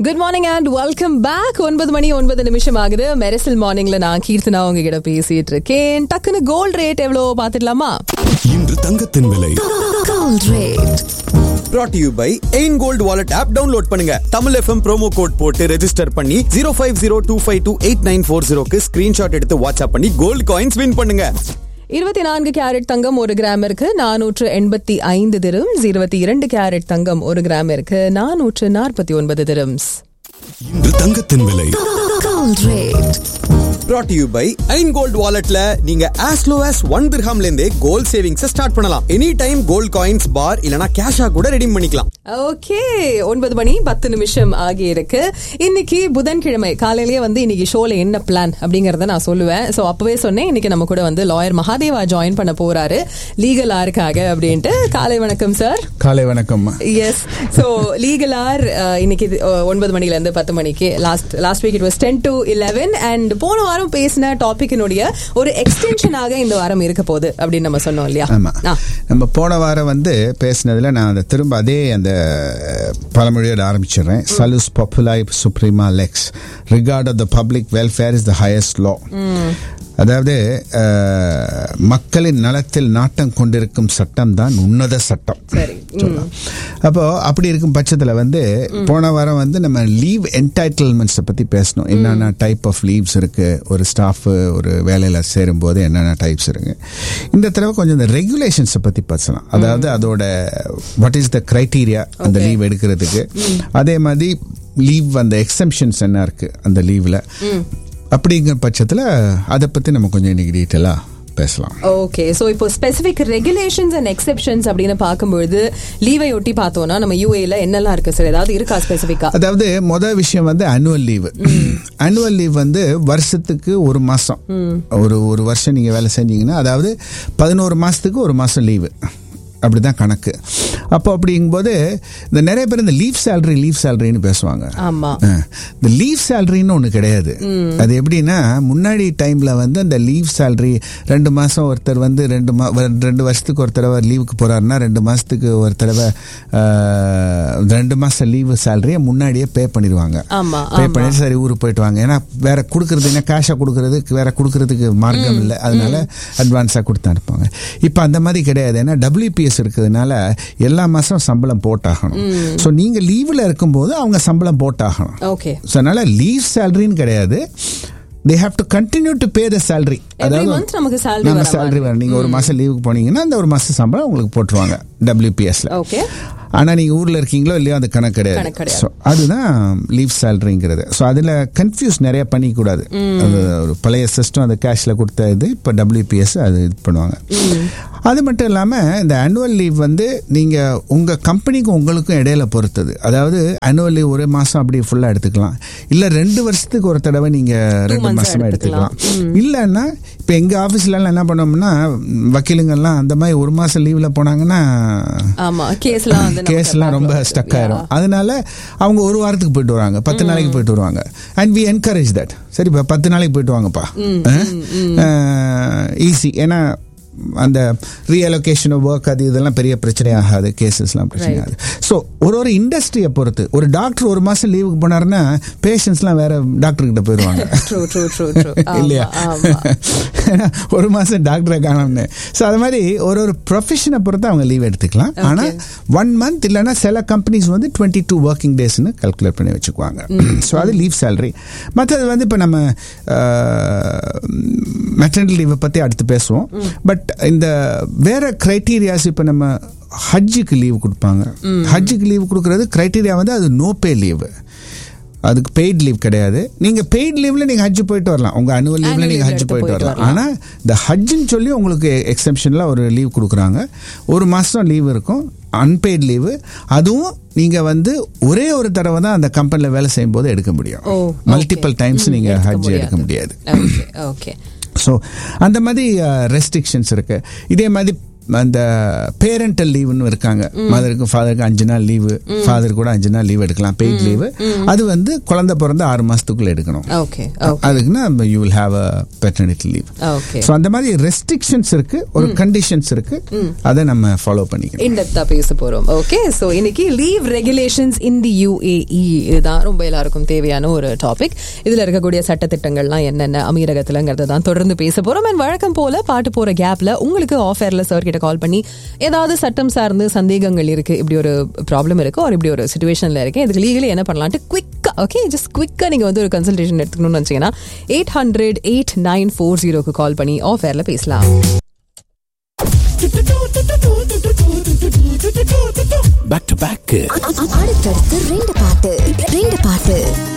Good morning and welcome back ஒன்பது மணி ஒன்பது நிமிஷம் ஆகுது மெரிசல் மார்னிங்ல நான் கீர்த்தனா உங்ககிட்ட பேசிட்டு இருக்கேன் டக்குன்னு கோல்ட் ரேட் எவ்வளவு பாத்துடலாமா இன்று தங்கத்தின் விலை gold rate brought to you by Ain gold wallet app download பண்ணுங்க தமிழ் எஃப்எம் ப்ரோமோ கோட் போட்டு ரெஜிஸ்டர் பண்ணி zero five zero two five two eight nine four ஜீரோக்கு ஸ்கிரீன்ஷாட் எடுத்து வாட்ஸ்அப் பண்ணி கோல்டு காயின்ஸ் வின் பண்ணுங்க இருபத்தி நான்கு கேரட் தங்கம் ஒரு கிராமிற்கு நானூற்று எண்பத்தி ஐந்து திரம்ஸ் இருபத்தி இரண்டு கேரட் தங்கம் ஒரு கிராமிற்கு நானூற்று நாற்பத்தி ஒன்பது திரம்ஸ் இன்று தங்கத்தின் விலை gold rate brought to you by Ain gold வாலெட்ல நீங்க as low as ஒன் திர்ஹாம்ல இருந்தே கோல்ட் சேவிங்ஸ் ஸ்டார்ட் பண்ணலாம் any time gold coins bar இல்லனா கேஷா கூட ரெடீம் பண்ணிக்கலாம் ஓகே ஒன்பது மணி பத்து நிமிஷம் ஆகி இருக்கு இன்னைக்கு புதன்கிழமை காலையிலேயே வந்து இன்னைக்கு ஷோல என்ன பிளான் அப்படிங்கறத நான் சொல்லுவேன் சோ அப்பவே சொன்னேன் இன்னைக்கு நம்ம கூட வந்து லாயர் மகாதேவா ஜாயின் பண்ண போறாரு லீகல் ஆருக்காக அப்படின்ட்டு காலை வணக்கம் சார் காலை வணக்கம் எஸ் ஸோ லீகல் ஆர் இன்னைக்கு இது, அஹ், ஒன்பது மணில இருந்து பத்து மணிக்கு last last week it was ten to eleven and போன வாரம் பேசின டாபிக்கினுடைய ஒரு எக்ஸ்டென்ஷனாக இந்த வாரம் இருக்க போகுது அப்படின்னு நம்ம சொன்னோம் இல்லையா ஆமா ஆ. நம்ம போன வாரம் வந்து பேசினதுல நான் அந்த திரும்ப அதே அந்த அஹ், பழமொழியோட ஆரம்பிச்சிடுறேன் சலுஸ் பாப்புலாய் சுப்ரீமா லெக்ஸ் regard of the public welfare is the highest law அதாவது அஹ், மக்களின் நலத்தில் நாட்டம் கொண்டிருக்கும் சட்டம் தான் உன்னத சட்டம் சரி. சொல்லலாம். அப்போ அப்படி இருக்கும் பட்சத்தில் வந்து போன வாரம் வந்து நம்ம லீவ் என்டைட்டில்மெண்ட்ஸ் பத்தி பேசணும் என்னென்ன டைப் ஆஃப் லீவ்ஸ் இருக்கு ஒரு ஸ்டாஃப் ஒரு வேலையில சேரும்போது என்னென்ன டைப்ஸ் இருக்கு இந்த தடவை கொஞ்சம் இந்த ரெகுலேஷன்ஸை பத்தி பேசலாம் அதாவது அதோட வாட் இஸ் த கிரைட்டீரியா அந்த Okay. லீவ் எடுக்கிறதுக்கு அதே மாதிரி லீவ் அந்த எக்ஸம்ஷன்ஸ் என்ன இருக்கு அந்த லீவ்ல அப்படிங்கிற பட்சத்தில் அதை பத்தி நம்ம கொஞ்சம் இன்னைக்கு டீட்டெயிலாக பேசலாம் ஓகே சோ இப்போ ஸ்பெசிபிக் ரெகுலேஷன்ஸ் அண்ட் எக்ஸெப்ஷன்ஸ் அப்படின்னு பார்க்கும்பொழுது லீவை ஒட்டி பார்த்தோம்னா நம்ம யூஏல என்னெல்லாம் இருக்கு சார் ஏதாவது இருக்கா ஸ்பெசிபிக்கா அதாவது மொதல் விஷயம் வந்து அனுவல் லீவ் அனுவல் லீவ் வந்து வருஷத்துக்கு ஒரு மாசம் ஒரு ஒரு வருஷம் நீங்க வேலை செஞ்சீங்கன்னா அதாவது பதினோரு மாசத்துக்கு ஒரு மாசம் லீவு அப்படிதான் கணக்கு அப்போ அப்படிங்கும்போது இந்த நிறைய பேர் இந்த லீவ் சேலரி லீவ் சேலரின்னு பேசுவாங்க ஆமா ஆ. இந்த லீவ் சேலரின்னு ஒன்று கிடையாது அது எப்படின்னா முன்னாடி டைமில் வந்து அந்த லீவ் சேலரி ரெண்டு மாதம் ஒருத்தர் வந்து ரெண்டு மா வ- ரெண்டு வருஷத்துக்கு ஒரு தடவை லீவுக்கு போகிறாருன்னா ரெண்டு மாதத்துக்கு ஒரு தடவை ஆ, ரெண்டு மாதம் லீவு சேலரியை முன்னாடியே பே பண்ணிடுவாங்க ஆமா, பே ஆமா. பண்ணி சரி ஊருக்கு போயிட்டு வாங்க ஏன்னா வேற கொடுக்கறது என்ன கேஷாக கொடுக்கறதுக்கு வேற கொடுக்கறதுக்கு மார்க்கம் இல்லை அதனால அட்வான்ஸாக கொடுத்து அனுப்புவாங்க இப்போ அந்த மாதிரி கிடையாது ஏன்னா டபிள்யூபிஎஸ் இருக்கிறதுனால எல்லா மாதம் சம்பளம் போட்டாகணும் ஸோ நீங்கள் லீவில் இருக்கும்போது அவங்க சம்பளம் போட்டாகணும் ஓகே ஸோ அதனால லீவ் சேலரின்னு கிடையாது they have to continue to pay the salary every month நமக்கு salary நம்ம வர சேலரி வரும் நீங்கள் ஒரு மாதம் லீவுக்கு போனீங்கன்னா அந்த ஒரு மாதம் சம்பளம் உங்களுக்கு போட்டுருவாங்க டபிள்யூபிஎஸ்ல ஓகே ஆனால் நீங்கள் ஊரில் இருக்கீங்களோ இல்லையோ அது கணக்கு கணக்கு கிடையாது கிடையாது. ஸோ அதுதான் லீவ் சேலரிங்கிறது ஸோ அதில் கன்ஃபியூஸ் நிறைய பண்ணிக்கூடாது அது ஒரு பழைய சிஸ்டம் அந்த கேஷில் கொடுத்த இது இப்போ டபிள்யூபிஎஸ் அது இது பண்ணுவாங்க அது மட்டும் இல்லாமல் இந்த ஆனுவல் லீவ் வந்து நீங்கள் உங்கள் கம்பெனிக்கும் உங்களுக்கும் இடையில பொறுத்தது அதாவது ஆனுவல் லீவ் ஒரு மாதம் அப்படி ஃபுல்லாக எடுத்துக்கலாம் இல்லை ரெண்டு வருஷத்துக்கு ஒரு தடவை நீங்கள் ரெண்டு months மாசமா எடுத்துக்கலாம். எடுத்துக்கலாம் இல்லைன்னா இப்போ எங்கள் ஆஃபீஸ்லலாம் என்ன பண்ணோம்னா வக்கீலுங்கெல்லாம் அந்த மாதிரி ஒரு மாதம் லீவில் போனாங்கன்னா ஆமா கேஸ்லாம் வந்து நமக்கு கேஸ்லாம் ரொம்ப backlog ஸ்டக் இருக்கு. ஆயிரும் அதனால அவங்க ஒரு வாரத்துக்கு போயிட்டு வருவாங்க பத்து நாளைக்கு போயிட்டு வருவாங்க அண்ட் வி என்கரேஜ் தட் சரிப்பா பத்து நாளைக்கு போயிட்டு வாங்கப்பா ஈஸி ஏன்னா அந்த ரீஅலோகேஷன் ஒர்க் அது இதெல்லாம் பெரிய பிரச்சனை ஆகாது கேசஸ்லாம் பிரச்சனை Right. ஆகாது ஸோ ஒரு ஒரு இண்டஸ்ட்ரியை பொறுத்து ஒரு டாக்டர் ஒரு மாசம் லீவுக்கு போனாருன்னா பேஷண்ட்ஸ்லாம் வேற டாக்டர் கிட்ட போயிடுவாங்க True, true, true, true. ஆமா, இல்லையா ஆமா. ஏன்னா, ஒரு மாசம் டாக்டரை காணோம்னு ஸோ அது மாதிரி ஒரு ஒரு ப்ரொஃபஷனை பொறுத்து அவங்க லீவ் எடுத்துக்கலாம் ஆனா ஒன் மந்த் இல்லைன்னா சில கம்பெனிஸ் வந்து டுவெண்ட்டி டூ ஒர்க்கிங் டேஸ்னு கல்குலேட் பண்ணி வச்சுக்குவாங்க ஸோ அது லீவ் சேலரி மற்றது வந்து இப்போ நம்ம மெட்டர்னல் லீவை பற்றி அடுத்து பேசுவோம் பட் இந்த வேற கிரைட்டீரியாஸ் இப்போ நம்ம ஹஜ்ஜுக்கு லீவு கொடுப்பாங்க ஹஜ்ஜுக்கு லீவு கொடுக்கறது கிரைட்டீரியா வந்து அது நோ பே லீவு அதுக்கு பெய்ட் லீவ் கிடையாது நீங்க பெய்ட் லீவ்ல நீங்க ஹஜ் போயிட்டு வரலாம் உங்க அனுவல் லீவ்ல Annual நீங்க leave ஹஜ் எடுத்து போயிட்டு போயிட்டு வரலாம் ஆனா இந்த ஹஜ்ஜுன்னு சொல்லி உங்களுக்கு எக்ஸெப்ஷன்ல ஒரு லீவ் கொடுக்குறாங்க ஒரு மாசம் லீவ் இருக்கும் அன்பெய்ட் லீவு அதுவும் நீங்க வந்து ஒரே ஒரு தடவை தான் அந்த கம்பெனில வேலை செய்யும் போது எடுக்க முடியும் ஓ, மல்டிபிள் okay. டைம்ஸ் ம், நீங்க எடுக்க ஹஜ் எடுக்க முடியாது. முடியாது ஓகே ஓகே ஸோ அந்த மாதிரி ரெஸ்ட்ரிக்ஷன்ஸ் இருக்கு இதே மாதிரி அந்த பேரண்டல் லீவுன்னு இருக்காங்க மதருக்கு ஃபாதருக்கு அஞ்சு நாள் லீவு ஃபாதர் கூட அஞ்சு நாள் லீவ் எடுக்கலாம் பெய்ட் லீவு அது வந்து குழந்தை பிறந்த ஆறு மாசத்துக்குள்ள எடுக்கணும் ஓகே அதுக்குன்னா you will have a paternity leave okay so அந்த மாதிரி ரெஸ்ட்ரிக்ஷன்ஸ் இருக்கு ஒரு கண்டிஷன்ஸ் இருக்கு அதை நம்ம ஃபாலோ பண்ணிக்கணும் இன்டெப்தா பேச போறோம் ஓகே சோ இன்னைக்கு leave regulations in the UAE இதுதான் ரொம்ப எல்லாருக்கும் தேவையான ஒரு டாபிக் இதுல இருக்கக்கூடிய சட்டத்திட்டங்கள்லாம் என்னென்ன அமீரகத்துலங்கிறத தான் தொடர்ந்து பேச போறோம் அண்ட் வழக்கம் போல பாட்டு போற கேப்ல உங்களுக்கு ஆஃபர்ல சார் கிட்ட கால் பண்ணி ஏதாவது சட்டம் சார்ந்து சந்தேகங்கள் இருக்கு இப்படி ஒரு ப்ராப்ளம் இருக்கு ஒரு இப்படி ஒரு சுச்சுவேஷன்ல இருக்கு இதுக்கு லீகலி என்ன பண்ணலாம்ட்டு குவிக்கா ஓகே ஜஸ்ட் குவிக்கா நீங்க வந்து ஒரு கன்சல்டேஷன் எடுத்துக்கணும்னு நினைச்சீங்கன்னா eight hundred eight nine four ஜீரோக்கு கால் பண்ணி ஆஃபர்ல பேசலாம் பேக் டு பேக் அடுத்தடுத்து ரெண்டு பாட்டு ரெண்டு பாட்டு